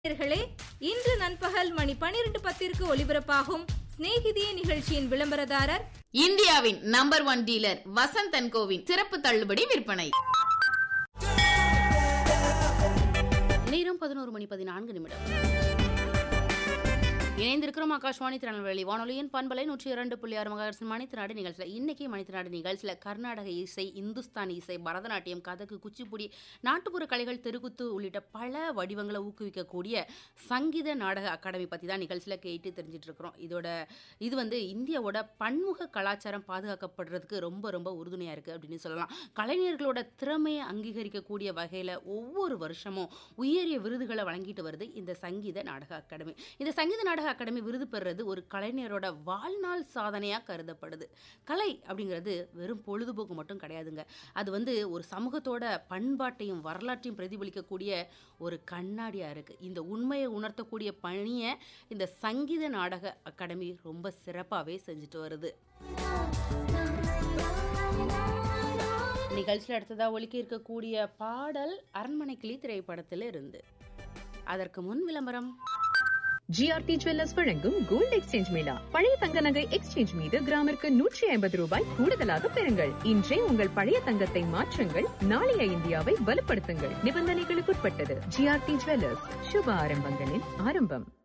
நேயர்களே இன்று நண்பகல் மணி பனிரெண்டு பத்திற்கு ஒலிபரப்பாகும் சிநேகிதியே நிகழ்ச்சியின் விளம்பரதாரர் இந்தியாவின் number one dealer Vasanth and கோவின் சிறப்பு தள்ளுபடி விற்பனை நேரம் பதினோரு மணி பதினான்கு நிமிடம் இணைந்திருக்கிறோம் ஆகாஷ்வாணி திருநெல்வேலி வானொலியின் பண்பலை நூற்றி இரண்டு புள்ளி ஆறு மகாரசன் மணித்திராடு நிகழ்ச்சியில் இன்னைக்கு மணித்திராடு நிகழ்ச்சியில் கர்நாடக இசை இந்துஸ்தானி இசை பரதநாட்டியம் கதக்கு குச்சிப்புடி நாட்டுப்புற கலைகள் தெருக்குத்து உள்ளிட்ட பல வடிவங்களை ஊக்குவிக்கக்கூடிய சங்கீத நாடக அகாடமி பற்றி தான் நிகழ்ச்சியில் கேட்டு தெரிஞ்சிட்டு இருக்கிறோம் இதோட இது வந்து இந்தியாவோட பன்முக கலாச்சாரம் பாதுகாக்கப்படுறதுக்கு ரொம்ப ரொம்ப உறுதுணையாக இருக்குது அப்படின்னு சொல்லலாம் கலைஞர்களோட திறமையை அங்கீகரிக்கக்கூடிய வகையில் ஒவ்வொரு வருஷமும் உயரிய விருதுகளை வழங்கிட்டு வருது இந்த சங்கீத நாடக அகாடமி இந்த சங்கீத நாடக அகாடமி விருது பெறுறது ஒரு கலைஞரோட வாழ்நாள் சாதனையாக கருதப்படுது கலை அப்படிங்கிறது வெறும் பொழுதுபோக்கு மட்டும் கிடையாதுங்க அது வந்து ஒரு சமூகத்தோட பண்பாட்டையும் வரலாற்றையும் பிரதிபலிக்கக்கூடிய ஒரு கண்ணாடியாக இருக்குது இந்த உண்மையை உணர்த்தக்கூடிய பணியை இந்த சங்கீத நாடக அகாடமி ரொம்ப சிறப்பாகவே செஞ்சுட்டு வருது நிகழ்ச்சியில் அடுத்ததாக ஒலிக்க இருக்கக்கூடிய பாடல் அரண்மனை கிளி திரைப்படத்தில் இருந்து அதற்கு முன் விளம்பரம் ஜிஆர்டி ஜுவல்லர்ஸ் வழங்கும் கோல்ட் எக்ஸ்சேஞ்ச் மேளா பழைய தங்க நகை எக்ஸ்சேஞ்ச் மீது கிராமிற்கு நூற்றி ஐம்பது ரூபாய் கூடுதலாக பெறுங்கள் இன்றே உங்கள் பழைய தங்கத்தை மாற்றுங்கள் நாளைய இந்தியாவை வலுப்படுத்துங்கள் நிபந்தனைகளுக்குட்பட்டது ஜிஆர்டி ஜுவல்லர்ஸ் சுப ஆரம்பங்களின் ஆரம்பம்